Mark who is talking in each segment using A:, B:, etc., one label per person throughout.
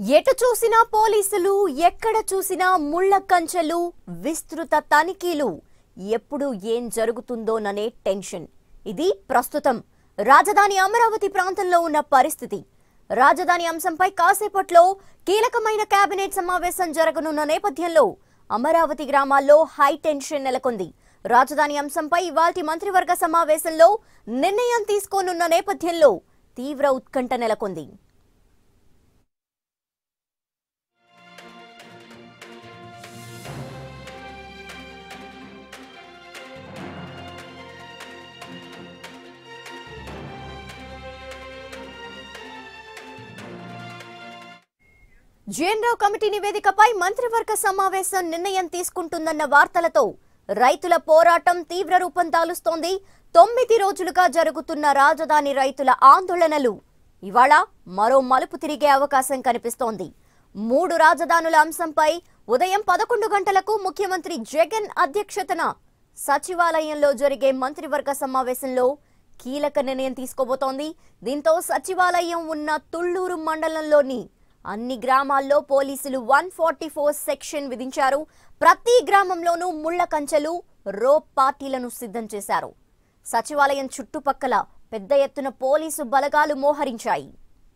A: ఎటు చూసినా పోలీసులు ఎక్కడ చూసినా ముళ్ళ కంచెలు విస్తృత తనిఖీలు ఎప్పుడు ఏం జరుగుతుందోననే టెన్షన్ ఇది ప్రస్తుతం రాజధాని అమరావతి ప్రాంతంలో ఉన్న పరిస్థితి రాజధాని అంశంపై కాసేపట్లో కీలకమైన కేబినెట్ సమావేశం జరగనున్న నేపథ్యంలో అమరావతి గ్రామాల్లో హై టెన్షన్ నెలకొంది రాజధాని అంశంపై ఇవాల్టి మంత్రివర్గ సమావేశంలో నిర్ణయం తీసుకోనున్న నేపథ్యంలో తీవ్ర ఉత్కంఠ నెలకొంది జేఎన్రావు కమిటీ నివేదికపై మంత్రివర్గ సమావేశం నిర్ణయం తీసుకుంటుందన్న వార్తలతో రైతుల పోరాటం తీవ్ర రూపం దాలుస్తోంది తొమ్మిది రోజులుగా జరుగుతున్న రాజధాని రైతుల ఆందోళనలు ఇవాళ మరో మలుపు తిరిగే అవకాశం కనిపిస్తోంది మూడు రాజధానుల అంశంపై ఉదయం పదకొండు గంటలకు ముఖ్యమంత్రి జగన్ అధ్యక్షతన సచివాలయంలో జరిగే మంత్రివర్గ సమావేశంలో కీలక నిర్ణయం తీసుకోబోతోంది దీంతో సచివాలయం ఉన్న తుళ్లూరు మండలంలోని అన్ని గ్రామాల్లో పోలీసులు వన్ ఫార్టీ ఫోర్ సెక్షన్ విధించారు ప్రతి గ్రామంలోనూ ముళ్ల కంచెలు రోప్ పార్టీలను సిద్ధం చేశారు సచివాలయం చుట్టుపక్కల పెద్ద ఎత్తున పోలీసు బలగాలు మోహరించాయి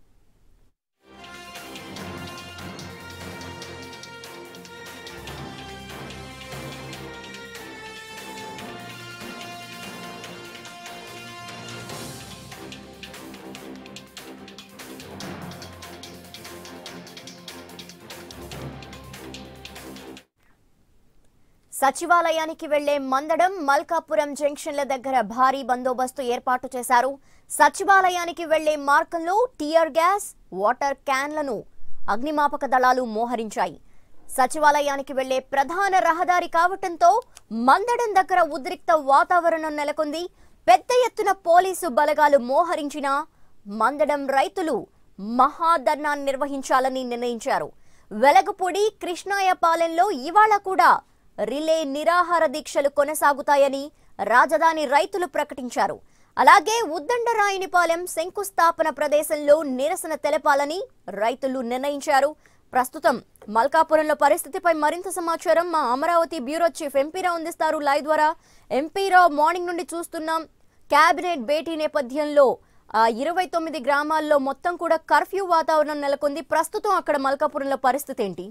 A: సచివాలయానికి వెళ్లే మందడం మల్కాపురం జంక్షన్ల దగ్గర భారీ బందోబస్తు ఏర్పాటు చేశారు సచివాలయానికి వెళ్లే మార్గంలో టియర్ గ్యాస్ వాటర్ క్యాన్లను అగ్నిమాపక దళాలు మోహరించాయి సచివాలయానికి వెళ్లే ప్రధాన రహదారి కావటంతో మందడం దగ్గర ఉద్రిక్త వాతావరణం నెలకొంది పెద్ద ఎత్తున పోలీసు బలగాలు మోహరించిన మందడం రైతులు మహాధర్నాన్ని నిర్వహించాలని నిర్ణయించారు వెలగపూడి కృష్ణాయపాలెంలో ఇవాళ కూడా రిలే నిరాహార దీక్షలు కొనసాగుతాయని రాజధాని రైతులు ప్రకటించారు అలాగే ఉద్దండరాయునిపాలెం శంకుస్థాపన ప్రదేశంలో నిరసన తెలపాలని రైతులు నిర్ణయించారు ప్రస్తుతం మల్కాపురంలో పరిస్థితిపై మరింత సమాచారం మా అమరావతి బ్యూరో చీఫ్ ఎంపీరావు అందిస్తారు లైవ్ ద్వారా ఎంపీరావు మార్నింగ్ నుండి చూస్తున్నాం కేబినెట్ భేటీ నేపథ్యంలో ఆ, ఇరవై తొమ్మిది గ్రామాల్లో మొత్తం కూడా కర్ఫ్యూ వాతావరణం నెలకొంది ప్రస్తుతం అక్కడ మల్కాపురంలో పరిస్థితి ఏంటి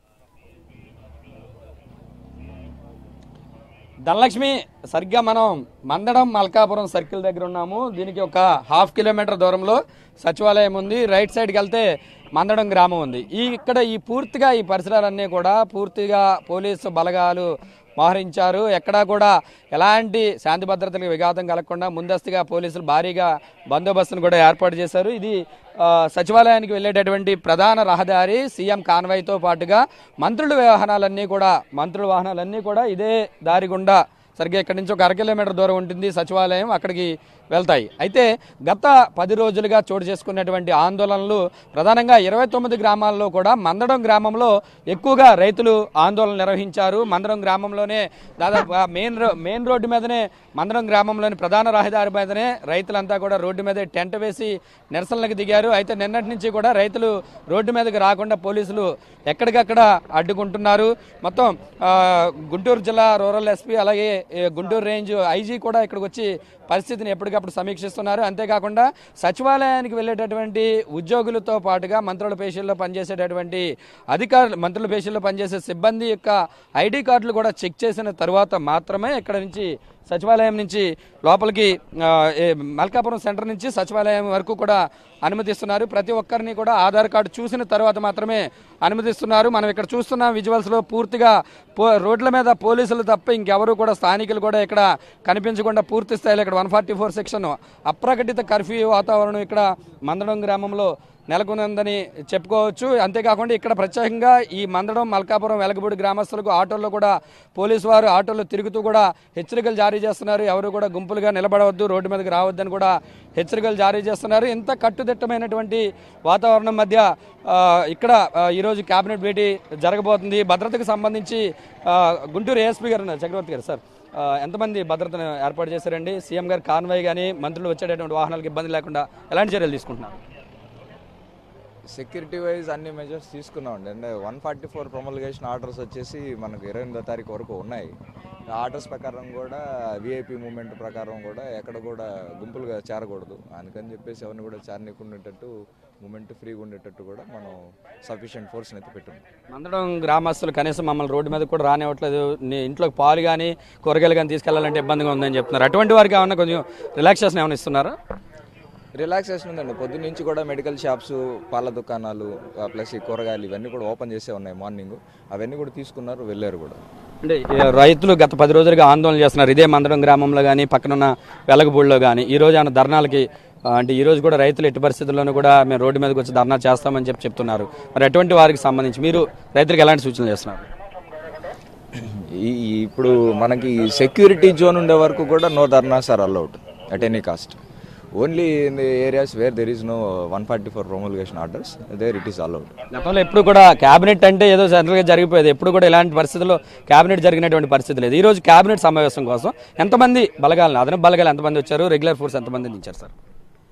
B: ధనలక్ష్మి సరిగ్గా మనం మందడం మల్కాపురం సర్కిల్ దగ్గర ఉన్నాము దీనికి ఒక హాఫ్ కిలోమీటర్ దూరంలో సచివాలయం ఉంది రైట్ సైడ్కి వెళ్తే మందడం గ్రామం ఉంది ఈ ఇక్కడ ఈ పూర్తిగా ఈ పరిసరాలన్నీ కూడా పూర్తిగా పోలీసు బలగాలు మోహరించారు ఎక్కడా కూడా ఎలాంటి శాంతి భద్రతలకు విఘాతం కలగకుండా ముందస్తుగా పోలీసులు భారీగా బందోబస్తును కూడా ఏర్పాటు చేశారు ఇది ఆ, సచివాలయానికి వెళ్ళేటటువంటి ప్రధాన రహదారి సీఎం కాన్వాయ్తో పాటుగా మంత్రుల వాహనాలన్నీ కూడా మంత్రుల వాహనాలన్నీ కూడా ఇదే దారి గుండా సరిగ్గా ఇక్కడి నుంచి ఒక అర కిలోమీటర్ దూరం ఉంటుంది సచివాలయం అక్కడికి వెళ్తాయి అయితే గత పది రోజులుగా చోటు చేసుకున్నటువంటి ఆందోళనలు ప్రధానంగా ఇరవై తొమ్మిది గ్రామాల్లో కూడా మందడం గ్రామంలో ఎక్కువగా రైతులు ఆందోళన నిర్వహించారు మందడం గ్రామంలోనే దాదాపు ఆ మెయిన్ రో మెయిన్ రోడ్డు మీదనే మందడం గ్రామంలోని ప్రధాన రహదారి మీదనే రైతులంతా కూడా రోడ్డు మీద టెంట్ వేసి నిరసనలకు దిగారు అయితే నిన్నటి నుంచి కూడా రైతులు రోడ్డు మీదకి రాకుండా పోలీసులు ఎక్కడికక్కడ అడ్డుకుంటున్నారు మొత్తం ఆ, గుంటూరు జిల్లా రూరల్ ఎస్పీ అలాగే ఏ, గుంటూరు రేంజ్ ఐజీ కూడా ఇక్కడికి వచ్చి పరిస్థితిని ఎప్పటికప్పుడు సమీక్షిస్తున్నారు అంతేకాకుండా సచివాలయానికి వెళ్ళేటటువంటి ఉద్యోగులతో పాటుగా మంత్రుల పేషీల్లో పనిచేసేటటువంటి అధికారులు మంత్రుల పేషీల్లో పనిచేసే సిబ్బంది యొక్క ఐడి కార్డులు కూడా చెక్ చేసిన తర్వాత మాత్రమే ఇక్కడ నుంచి సచివాలయం నుంచి లోపలికి ఆ, ఏ, మల్కాపురం సెంటర్ నుంచి సచివాలయం వరకు కూడా అనుమతిస్తున్నారు ప్రతి ఒక్కరిని కూడా ఆధార్ కార్డు చూసిన తర్వాత మాత్రమే అనుమతిస్తున్నారు మనం ఇక్కడ చూస్తున్న విజువల్స్లో పూర్తిగా పో రోడ్ల మీద పోలీసులు తప్ప ఇంకెవరు కూడా స్థానికులు కూడా ఇక్కడ కనిపించకుండా పూర్తి స్థాయిలో ఇక్కడ వన్ ఫార్టీ ఫోర్ సెక్షన్ అప్రకటిత కర్ఫ్యూ వాతావరణం ఇక్కడ మందడం గ్రామంలో నెలకొందని చెప్పుకోవచ్చు అంతేకాకుండా ఇక్కడ ప్రత్యేకంగా ఈ మందడం మల్కాపురం వెలగబూడి గ్రామస్తులకు ఆటోల్లో కూడా పోలీసు వారు ఆటోల్లో తిరుగుతూ కూడా హెచ్చరికలు జారీ చేస్తున్నారు ఎవరు కూడా గుంపులుగా నిలబడవద్దు రోడ్డు మీదకి రావద్దని కూడా హెచ్చరికలు జారీ చేస్తున్నారు ఇంత కట్టుదిట్టమైనటువంటి వాతావరణం మధ్య ఆ, ఇక్కడ ఆ, ఈరోజు కేబినెట్ భేటీ జరగబోతుంది భద్రతకు సంబంధించి ఆ, గుంటూరు ఏఎస్పీ గారు ఉన్నారు చక్రవర్తి గారు సార్ ఆ, ఎంతమంది భద్రతను ఏర్పాటు చేశారండి సీఎం గారు కాన్వాయ్ కానీ మంత్రులు వచ్చేటటువంటి వాహనాలకు ఇబ్బంది లేకుండా ఎలాంటి చర్యలు తీసుకుంటున్నారు
C: సెక్యూరిటీ వైజ్ అన్ని మెజర్స్ తీసుకున్నామండి అంటే one forty four promulgation orders వచ్చేసి మనకు ఇరవై ఎనిమిదో తారీఖు వరకు ఉన్నాయి ఆ ఆర్డర్స్ ప్రకారం కూడా విఐపి మూమెంట్ ప్రకారం కూడా ఎక్కడ కూడా గుంపులుగా చేరకూడదు అందుకని చెప్పేసి ఎవరిని కూడా చేరనీయకుండా ఉండేటట్టు మూమెంట్ ఫ్రీగా ఉండేటట్టు కూడా మనం సఫిషియెంట్ ఫోర్స్ని అయితే పెట్టున్నాం
B: మందడం గ్రామస్తులు కనీసం మమ్మల్ని రోడ్డు మీద కూడా రానివ్వట్లేదు నీ ఇంట్లోకి పాలు కానీ కూరగాయలు కానీ తీసుకెళ్లాలంటే ఇబ్బందిగా ఉందని చెప్తున్నారు అటువంటి వారికి ఏమన్నా కొంచెం రిలాక్సేషన్ ఏమైనా ఇస్తున్నారా
C: రిలాక్సేషన్ ఉందండి పొద్దున్న నుంచి కూడా మెడికల్ షాప్స్ పాల దుకాణాలు ప్లస్ ఈ కూరగాయలు ఇవన్నీ కూడా ఓపెన్ చేసే ఉన్నాయి మార్నింగ్ అవన్నీ కూడా తీసుకున్నారు వెళ్ళారు కూడా
B: అంటే ఈ రైతులు గత పది రోజులుగా ఆందోళన చేస్తున్నారు ఇదే మందడం గ్రామంలో కానీ పక్కనున్న వెలగపూడిలో కానీ ఈ రోజు ఆయన ధర్నాలకి ఆ, అంటే ఈ రోజు కూడా రైతులు ఎట్టి పరిస్థితుల్లోనూ కూడా మేము రోడ్డు మీదకి వచ్చి ధర్నా చేస్తామని చెప్పి చెప్తున్నారు మరి అటువంటి వారికి సంబంధించి మీరు రైతులకు ఎలాంటి సూచనలు చేస్తున్నారు
C: ఈ ఈ- ఇప్పుడు మనకి సెక్యూరిటీ జోన్ ఉండే వరకు కూడా no dharnas are allowed at any cost only in the areas where there is no one forty four promulgation orders there it is allowed
B: గతంలో ఎప్పుడు కూడా క్యాబినెట్ అంటే ఏదో జనరల్గా జరిగిపోయేది ఎప్పుడు కూడా ఇలాంటి పరిస్థితుల్లో క్యాబినెట్ జరిగినటువంటి పరిస్థితి లేదు ఈ రోజు క్యాబినెట్ సమావేశం కోసం ఎంతమంది బలగాలను అదనపు బలగాలు ఎంతమంది వచ్చారు రెగ్యులర్ ఫోర్స్ ఎంతమంది దించారు సార్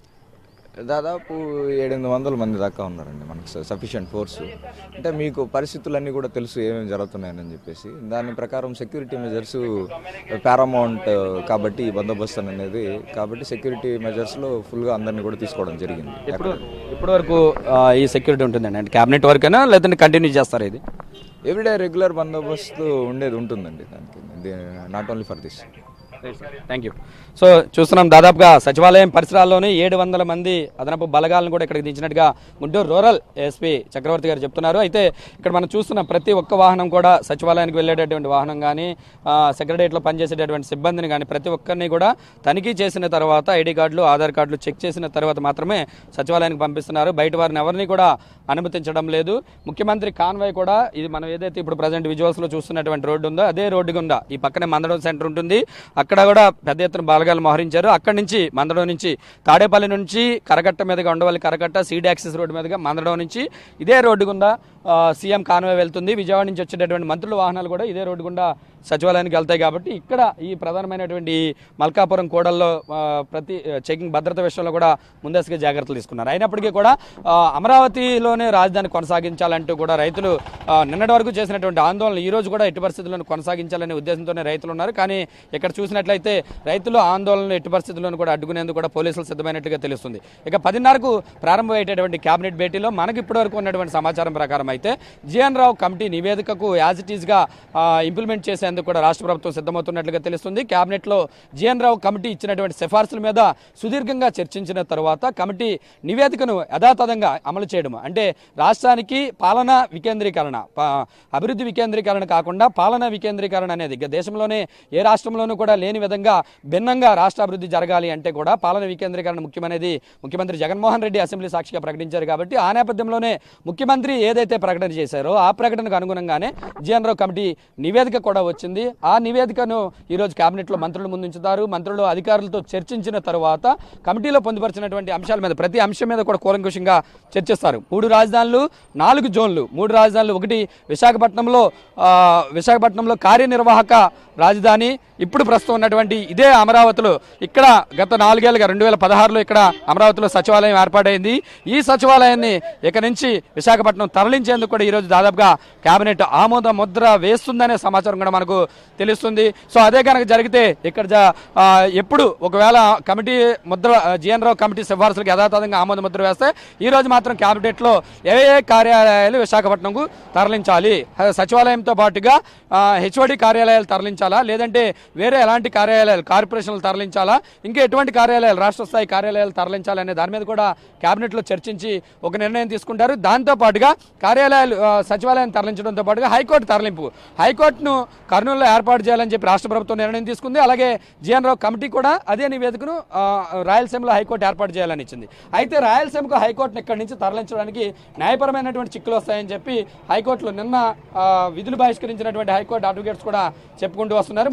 C: దాదాపు ఏడెనిమిది వందల మంది దాకా ఉన్నారండి మనకు సఫిషియంట్ ఫోర్స్ అంటే మీకు పరిస్థితులన్నీ కూడా తెలుసు ఏమేమి జరుగుతున్నాయని చెప్పేసి దాని ప్రకారం సెక్యూరిటీ మెజర్స్ పారామౌంట్ కాబట్టి ఈ బందోబస్తు అనేది కాబట్టి సెక్యూరిటీ మెజర్స్లో ఫుల్గా అందరినీ కూడా తీసుకోవడం జరిగింది
B: ఇప్పుడు ఇప్పటి వరకు ఆ, ఈ సెక్యూరిటీ ఉంటుందండి అంటే క్యాబినెట్ వరకైనా లేదంటే కంటిన్యూ చేస్తారు ఇది
C: ఎవ్రీడే రెగ్యులర్ బందోబస్తు ఉండేది ఉంటుందండి దానికి not only for this
B: thank you so చూస్తున్నాం దాదాపుగా సచివాలయం పరిసరాల్లోనే ఏడు వందల మంది అదనపు బలగాలను కూడా ఇక్కడికి దించినట్టుగా గుంటూరు రూరల్ ఎస్పీ చక్రవర్తి గారు చెప్తున్నారు అయితే ఇక్కడ మనం చూస్తున్న ప్రతి ఒక్క వాహనం కూడా సచివాలయానికి వెళ్ళేటటువంటి వాహనం కానీ సెక్రటరియట్లో పనిచేసేటటువంటి సిబ్బందిని కానీ ప్రతి ఒక్కరిని కూడా తనిఖీ చేసిన తర్వాత ఐడి కార్డులు ఆధార్ కార్డులు చెక్ చేసిన తర్వాత మాత్రమే సచివాలయానికి పంపిస్తున్నారు బయట వారిని ఎవరిని కూడా అనుమతించడం లేదు ముఖ్యమంత్రి కాన్వాయ్ కూడా ఇది మనం ఏదైతే ఇప్పుడు ప్రజెంట్ విజువల్స్ లో చూస్తున్నటువంటి రోడ్డు ఉందో అదే రోడ్డు గుండా ఈ పక్కనే మందడం సెంటర్ ఉంటుంది అక్కడ కూడా పెద్ద ఎత్తున బాలగాలు మోహరించారు అక్కడి నుంచి మందడం నుంచి తాడేపల్లి నుంచి కరకట్ట మీదుగా ఉండవల్లి కరకట్ట సీడ్ యాక్సెస్ రోడ్డు మీదుగా మందడం నుంచి ఇదే రోడ్డు గుండా ఆ, సీఎం కాన్వాయ్ వెళ్తుంది విజయవాడ నుంచి వచ్చేటటువంటి మంత్రుల వాహనాలు కూడా ఇదే రోడ్డు గుండా సచివాలయానికి వెళ్తాయి కాబట్టి ఇక్కడ ఈ ప్రధానమైనటువంటి ఈ మల్కాపురం కూడల్లో ఆ, ప్రతి చెకింగ్ భద్రత విషయంలో కూడా ముందస్తుగా జాగ్రత్తలు తీసుకున్నారు అయినప్పటికీ కూడా ఆ, అమరావతిలోనే రాజధాని కొనసాగించాలంటూ కూడా రైతులు ఆ, నిన్నటి వరకు చేసినటువంటి ఆందోళన ఈ రోజు కూడా ఎట్టి పరిస్థితులను కొనసాగించాలనే ఉద్దేశంతోనే రైతులు ఉన్నారు కానీ ఇక్కడ చూసినట్లయితే రైతులు ఆందోళన ఎట్టి పరిస్థితులను కూడా అడ్డుకునేందుకు కూడా పోలీసులు సిద్ధమైనట్లుగా తెలుస్తుంది ఇక పదిన్నరకు ప్రారంభమయ్యేటటువంటి కేబినెట్ భేటీలో మనకి ఇప్పటివరకు ఉన్నటువంటి సమాచారం ప్రకారం అయితే జిఎన్ రావు కమిటీ నివేదికకు యాజ్ ఇట్ ఈస్గా ఇంప్లిమెంట్ చేసేందుకు కూడా రాష్ట్ర ప్రభుత్వం సిద్ధమవుతున్నట్లుగా తెలుస్తుంది కేబినెట్లో జిఎన్ రావు కమిటీ ఇచ్చినటువంటి సిఫార్సుల మీద సుదీర్ఘంగా చర్చించిన తర్వాత కమిటీ నివేదికను యథాతథంగా అమలు చేయడం అంటే రాష్ట్రానికి పాలనా వికేంద్రీకరణ పా- అభివృద్ధి వికేంద్రీకరణ కాకుండా పాలనా వికేంద్రీకరణ అనేది ఇక దేశంలోనే ఏ రాష్ట్రంలోనూ కూడా లేని విధంగా భిన్నంగా రాష్ట్ర అభివృద్ధి జరగాలి అంటే కూడా పాలన వికేంద్రీకరణ ముఖ్యమనేది ముఖ్యమంత్రి జగన్మోహన్ రెడ్డి అసెంబ్లీ సాక్షిగా ప్రకటించారు కాబట్టి ఆ నేపథ్యంలోనే ముఖ్యమంత్రి ఏదైతే ప్రకటన చేశారో ఆ ప్రకటనకు అనుగుణంగానే జిఎన్ రావు కమిటీ నివేదిక కూడా వచ్చింది ఆ నివేదికను ఈరోజు కేబినెట్లో మంత్రుల ముందు ఉంచుతారు మంత్రులు అధికారులతో చర్చించిన తర్వాత కమిటీలో పొందుపరిచినటువంటి అంశాల మీద ప్రతి అంశం మీద కూడా కూలంకుషంగా చర్చిస్తారు మూడు రాజధానులు నాలుగు జోన్లు మూడు రాజధానులు ఒకటి విశాఖపట్నంలో ఆ, విశాఖపట్నంలో కార్యనిర్వాహక రాజధాని ఇప్పుడు ప్రస్తుతం ఉన్నటువంటి ఇదే అమరావతిలో ఇక్కడ గత నాలుగేళ్లుగా రెండు వేల పదహారులో ఇక్కడ అమరావతిలో సచివాలయం ఏర్పాటైంది ఈ సచివాలయాన్ని ఇక నుంచి విశాఖపట్నం తరలించేందుకు కూడా ఈరోజు దాదాపుగా కేబినెట్ ఆమోద ముద్ర వేస్తుందనే సమాచారం కూడా మనకు తెలుస్తుంది సో అదే కనుక జరిగితే ఇక్కడ జ- ఆ, ఎప్పుడు ఒకవేళ కమిటీ ముద్ర జిఎన్ రావు కమిటీ సిఫార్సులకు యథాతథంగా ఆమోద ముద్ర వేస్తే ఈ రోజు మాత్రం కేబినెట్లో ఏ ఏ కార్యాలయాలు విశాఖపట్నంకు తరలించాలి ఆ, సచివాలయంతో పాటుగా హెచ్ఓడి కార్యాలయాలు తరలించాలా లేదంటే వేరే ఎలాంటి కార్యాలయాలు కార్పొరేషన్లు తరలించాలా ఇంకా ఎటువంటి కార్యాలయాలు రాష్ట్ర స్థాయి కార్యాలయాలు తరలించాలనే దాని మీద కూడా కేబినెట్లో చర్చించి ఒక నిర్ణయం తీసుకుంటారు దాంతో పాటుగా కార్యాలయాలు ఆ, సచివాలయం తరలించడంతో పాటుగా హైకోర్టు తరలింపు హైకోర్టును కర్నూలులో ఏర్పాటు చేయాలని చెప్పి రాష్ట్ర ప్రభుత్వం నిర్ణయం తీసుకుంది అలాగే జిఎన్ రావు కమిటీ కూడా అదే నివేదికను ఆ, రాయలసీమలో హైకోర్టు ఏర్పాటు చేయాలని ఇచ్చింది అయితే రాయలసీమకు హైకోర్టును ఇక్కడి నుంచి తరలించడానికి న్యాయపరమైనటువంటి చిక్కులు వస్తాయని చెప్పి హైకోర్టులో నిన్న ఆ, విధులు బహిష్కరించినటువంటి హైకోర్టు అడ్వకేట్స్ కూడా చెప్పుకుంటూ వస్తున్నారు మరి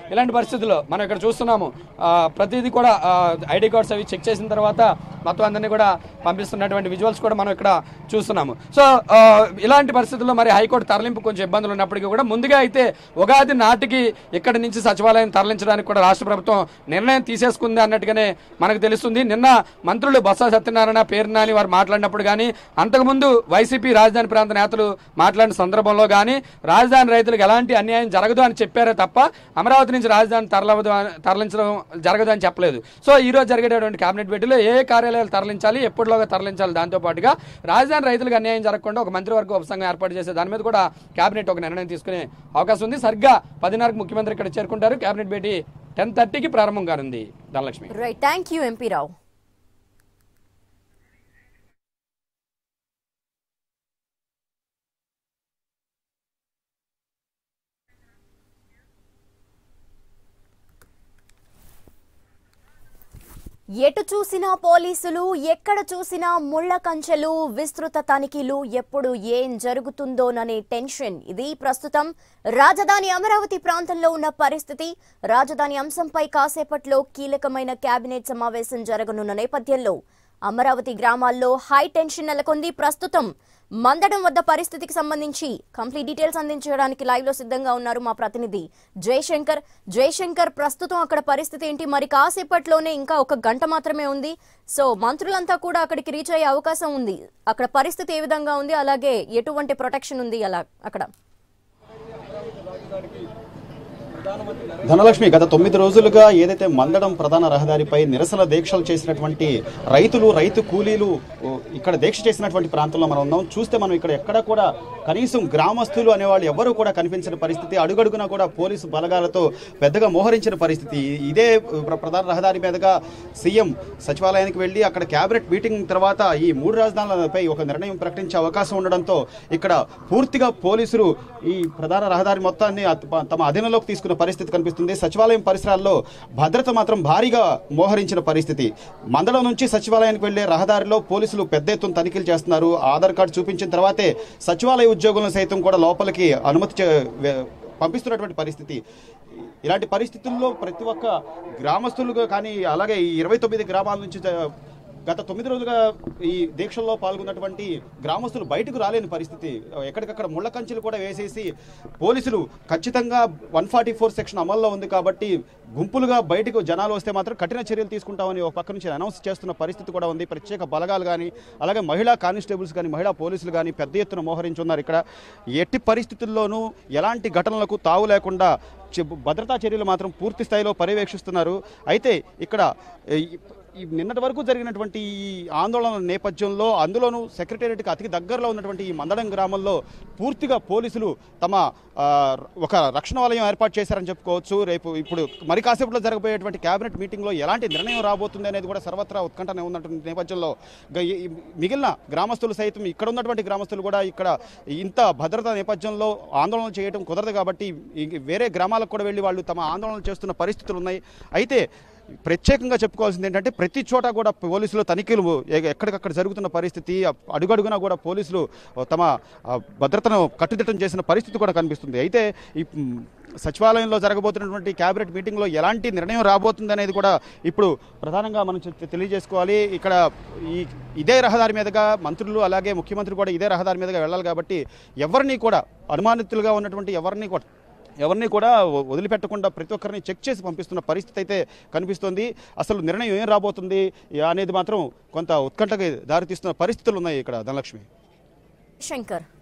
B: ఇలాంటి పరిస్థితుల్లో మనం ఇక్కడ చూస్తున్నాము ఆ, ప్రతిదీ కూడా ఐడి కార్డ్స్ అవి చెక్ చేసిన తర్వాత మొత్తం అందరినీ కూడా పంపిస్తున్నటువంటి విజువల్స్ కూడా మనం ఇక్కడ చూస్తున్నాము సో ఆ, ఇలాంటి పరిస్థితుల్లో మరి హైకోర్టు తరలింపు కొంచెం ఇబ్బందులు ఉన్నప్పటికీ కూడా ముందుగా అయితే ఉగాది నాటికి ఇక్కడి నుంచి సచివాలయం తరలించడానికి కూడా రాష్ట్ర ప్రభుత్వం నిర్ణయం తీసేసుకుంది అన్నట్టుగానే మనకు తెలుస్తుంది నిన్న మంత్రులు బొత్స సత్యనారాయణ పేరు నాని వారు మాట్లాడినప్పుడు కానీ అంతకుముందు వైసీపీ రాజధాని ప్రాంత నేతలు మాట్లాడిన సందర్భంలో కానీ రాజధాని రైతులకు ఎలాంటి అన్యాయం జరగదు అని చెప్పారే తప్ప అమరావతి నుంచి రాజధాని తరలవదు అని- తరలించడం జరగదు అని చెప్పలేదు సో ఈ రోజు జరిగేటటువంటి కేబినెట్ భేటీలో ఏ ఏ కార్యాలయాలు తరలించాలి ఎప్పటిలోగా తరలించాలి దాంతో పాటుగా రాజధాని రైతులకు అన్యాయం జరగకుండా ఒక మంత్రివర్గ ఉపసంఘం ఏర్పాటు చేసే దాని మీద కూడా కేబినెట్ ఒక నిర్ణయం తీసుకునే అవకాశం ఉంది సరిగ్గా పదిన్నరకు ముఖ్యమంత్రి ఇక్కడ చేరుకుంటారు కేబినెట్ భేటీ టెన్ థర్టీకి ప్రారంభం కానుంది Dhanalakshmi
A: right thank you MP Rao ఎటు చూసినా పోలీసులు ఎక్కడ చూసినా ముళ్ళ కంచెలు విస్తృత తనిఖీలు ఎప్పుడు ఏం జరుగుతుందోననే టెన్షన్ ఇది ప్రస్తుతం రాజధాని అమరావతి ప్రాంతంలో ఉన్న పరిస్థితి రాజధాని అంశంపై కాసేపట్లో కీలకమైన కేబినెట్ సమావేశం జరగనున్న నేపథ్యంలో అమరావతి గ్రామాల్లో హై టెన్షన్ నెలకొంది ప్రస్తుతం మందడం వద్ద పరిస్థితికి సంబంధించి కంప్లీట్ డీటెయిల్స్ అందించడానికి లైవ్ లో సిద్ధంగా ఉన్నారు మా ప్రతినిధి జయశంకర్ జయశంకర్ ప్రస్తుతం అక్కడ పరిస్థితి ఏంటి మరి కాసేపట్లోనే ఇంకా ఒక గంట మాత్రమే ఉంది సో మంత్రులంతా కూడా అక్కడికి రీచ్ అయ్యే అవకాశం ఉంది అక్కడ పరిస్థితి ఏ విధంగా ఉంది అలాగే ఎటువంటి ప్రొటెక్షన్ ఉంది అలా అక్కడ
D: ధనలక్ష్మి గత తొమ్మిది రోజులుగా ఏదైతే మందడం ప్రధాన రహదారిపై నిరసన దీక్షలు చేసినటువంటి రైతులు రైతు కూలీలు ఓ, ఇక్కడ దీక్ష చేసినటువంటి ప్రాంతంలో మనం ఉన్నాం చూస్తే మనం ఇక్కడ ఎక్కడ కూడా కనీసం గ్రామస్తులు అనేవాళ్ళు ఎవరు కూడా కనిపించిన పరిస్థితి అడుగడుగునా కూడా పోలీసు బలగాలతో పెద్దగా మోహరించిన పరిస్థితి ఇదే ప్ర- ప్రధాన రహదారి మీదుగా సీఎం సచివాలయానికి వెళ్ళి అక్కడ కేబినెట్ మీటింగ్ తర్వాత ఈ మూడు రాజధానులపై ఒక నిర్ణయం ప్రకటించే అవకాశం ఉండడంతో ఇక్కడ పూర్తిగా పోలీసులు ఈ ప్రధాన రహదారి మొత్తాన్ని అత- తమ అధీనంలోకి తీసుకున్న పరిస్థితి కనిపిస్తుంది సచివాలయం పరిసరాల్లో భద్రత మాత్రం భారీగా మోహరించిన పరిస్థితి మందడం నుంచి సచివాలయానికి వెళ్లే రహదారిలో పోలీసులు పెద్ద ఎత్తున తనిఖీలు చేస్తున్నారు ఆధార్ కార్డు చూపించిన తర్వాతే సచివాలయ ఉద్యోగులను సైతం కూడా లోపలికి అనుమతి చే- వే- పంపిస్తున్నటువంటి పరిస్థితి ఇలాంటి పరిస్థితుల్లో ప్రతి ఒక్క గ్రామస్తులుగా కానీ అలాగే ఈ ఇరవై తొమ్మిది గ్రామాల నుంచి జ- గత తొమ్మిది రోజులుగా ఈ దీక్షల్లో పాల్గొన్నటువంటి గ్రామస్తులు బయటకు రాలేని పరిస్థితి ఎక్కడికక్కడ ముళ్ళ కంచెలు కూడా వేసేసి పోలీసులు ఖచ్చితంగా వన్ ఫార్టీ ఫోర్ సెక్షన్ అమల్లో ఉంది కాబట్టి గుంపులుగా బయటకు జనాలు వస్తే మాత్రం కఠిన చర్యలు తీసుకుంటామని ఒక పక్క నుంచి అనౌన్స్ చేస్తున్న పరిస్థితి కూడా ఉంది ప్రత్యేక బలగాలు కానీ అలాగే మహిళా కానిస్టేబుల్స్ కానీ మహిళా పోలీసులు కానీ పెద్ద ఎత్తున మోహరించున్నారు ఇక్కడ ఎట్టి పరిస్థితుల్లోనూ ఎలాంటి ఘటనలకు తావు లేకుండా చె- భద్రతా చర్యలు మాత్రం పూర్తి స్థాయిలో పర్యవేక్షిస్తున్నారు అయితే ఇక్కడ ఈ- ఈ నిన్నటి వరకు జరిగినటువంటి ఈ ఆందోళన నేపథ్యంలో అందులోనూ సెక్రటేరియట్కి అతి దగ్గరలో ఉన్నటువంటి ఈ మందడం గ్రామంలో పూర్తిగా పోలీసులు తమ ఆ, ఒక రక్షణ వలయం ఏర్పాటు చేశారని చెప్పుకోవచ్చు రేపు ఇప్పుడు మరి కాసేపులో జరగబోయేటువంటి కేబినెట్ మీటింగ్లో ఎలాంటి నిర్ణయం రాబోతుంది అనేది కూడా సర్వత్రా ఉత్కంఠనే ఉన్నటువంటి నేపథ్యంలో గ- ఈ- ఈ మిగిలిన గ్రామస్తులు సైతం ఇక్కడ ఉన్నటువంటి గ్రామస్తులు కూడా ఇక్కడ ఇంత భద్రతా నేపథ్యంలో ఆందోళన చేయడం కుదరదు కాబట్టి ఈ వేరే గ్రామాలకు కూడా వెళ్ళి వాళ్ళు తమ ఆందోళన చేస్తున్న పరిస్థితులు ఉన్నాయి అయితే ప్రత్యేకంగా చెప్పుకోవాల్సింది ఏంటంటే ప్రతి చోట కూడా పోలీసులు తనిఖీలు ఎ- ఎక్కడికక్కడ జరుగుతున్న పరిస్థితి అడుగడుగునా కూడా పోలీసులు తమ ఆ, భద్రతను కట్టుదిట్టం చేసిన పరిస్థితి కూడా కనిపిస్తుంది అయితే ఈ మ్, సచివాలయంలో జరగబోతున్నటువంటి కేబినెట్ మీటింగ్లో ఎలాంటి నిర్ణయం రాబోతుంది అనేది కూడా ఇప్పుడు ప్రధానంగా మనం చె- తెలియజేసుకోవాలి ఇక్కడ ఈ ఇదే రహదారి మీదుగా మంత్రులు అలాగే ముఖ్యమంత్రి కూడా ఇదే రహదారి మీదుగా వెళ్ళాలి కాబట్టి ఎవరిని కూడా అనుమానితులుగా ఉన్నటువంటి ఎవరిని కూడా ఎవరిని కూడా వ- వదిలిపెట్టకుండా ప్రతి ఒక్కరిని చెక్ చేసి పంపిస్తున్న పరిస్థితి అయితే కనిపిస్తోంది అసలు నిర్ణయం ఏం రాబోతుంది అనేది మాత్రం కొంత ఉత్కంఠకి దారితీస్తున్న పరిస్థితులు ఉన్నాయి ఇక్కడ ధనలక్ష్మి
A: శంకర్